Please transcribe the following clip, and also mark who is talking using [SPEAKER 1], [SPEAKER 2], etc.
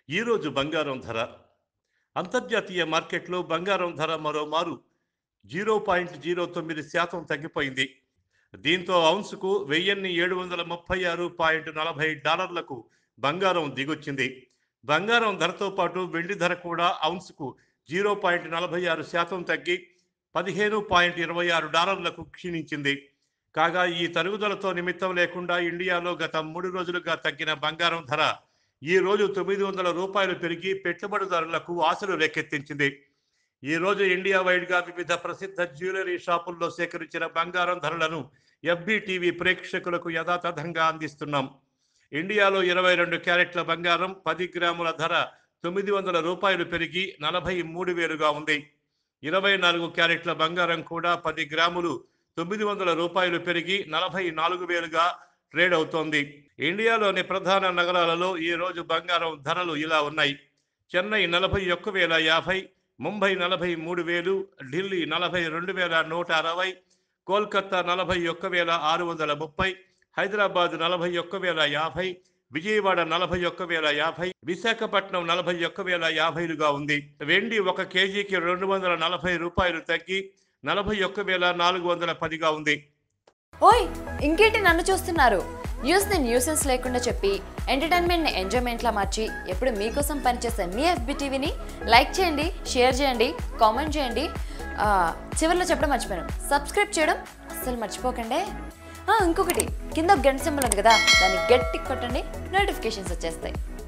[SPEAKER 1] ఈరోజు బంగారం ధర అంతర్జాతీయ మార్కెట్లో బంగారం ధర మరోమారు జీరో పాయింట్ జీరో తొమ్మిది శాతం తగ్గిపోయింది దీంతో ఔన్సుకు వెయ్యిన్ని ఏడు వందల ముప్పై ఆరు పాయింట్ నలభై డాలర్లకు బంగారం దిగొచ్చింది బంగారం ధరతో పాటు వెండి ధర కూడా ఔన్సుకు జీరో పాయింట్ నలభై ఆరు శాతం తగ్గి పదిహేను పాయింట్ ఇరవై ఆరు డాలర్లకు క్షీణించింది కాగా ఈ తరుగుదలతో నిమిత్తం లేకుండా ఇండియాలో గత మూడు రోజులుగా తగ్గిన బంగారం ధర ఈ రోజు తొమ్మిది వందల రూపాయలు పెరిగి పెట్టుబడిదారులకు ఆశలు రేకెత్తించింది ఈ రోజు ఇండియా వైడ్గా వివిధ ప్రసిద్ధ జ్యువెలరీ షాపుల్లో సేకరించిన బంగారం ధరలను ఎఫ్బి టీవీ ప్రేక్షకులకు యథాతథంగా అందిస్తున్నాం ఇండియాలో ఇరవై రెండు క్యారెట్ల బంగారం పది గ్రాముల ధర తొమ్మిది వందల రూపాయలు పెరిగి నలభై మూడు వేలుగా ఉంది ఇరవై నాలుగు క్యారెట్ల బంగారం కూడా పది గ్రాములు తొమ్మిది వందల రూపాయలు పెరిగి నలభై నాలుగు వేలుగా ట్రేడ్ అవుతోంది ఇండియాలోని ప్రధాన నగరాలలో ఈ రోజు బంగారం ధరలు ఇలా ఉన్నాయి చెన్నై నలభై ఒక్క వేల యాభై ముంబై నలభై మూడు వేలు ఢిల్లీ నలభై రెండు వేల నూట అరవై కోల్కతా నలభై ఒక్క వేల ఆరు వందల ముప్పై హైదరాబాద్ నలభై ఒక్క వేల యాభై విజయవాడ నలభై ఒక్క వేల యాభై విశాఖపట్నం నలభై ఒక్క వేల యాభైలుగా ఉంది వెండి ఒక కేజీకి రెండు వందల నలభై రూపాయలు తగ్గి నలభై ఒక్క వేల నాలుగు వందల పదిగా ఉంది
[SPEAKER 2] ఓయ్ ఇంకేంటి నన్ను చూస్తున్నారు న్యూస్ని న్యూసెన్స్ లేకుండా చెప్పి ఎంటర్టైన్మెంట్ని ఎంజాయ్మెంట్లా మార్చి ఎప్పుడు మీకోసం పనిచేసే మీ ఎఫ్బి టీవీని లైక్ చేయండి షేర్ చేయండి కామెంట్ చేయండి ఆ, చివరిలో చెప్పడం మర్చిపోయాను సబ్స్క్రైబ్ చేయడం అస్సలు మర్చిపోకండి ఆ, ఇంకొకటి కింద ఒక గంట సింబల్ ఉంది కదా దాన్ని గట్టి కొట్టండి నోటిఫికేషన్స్ వచ్చేస్తాయి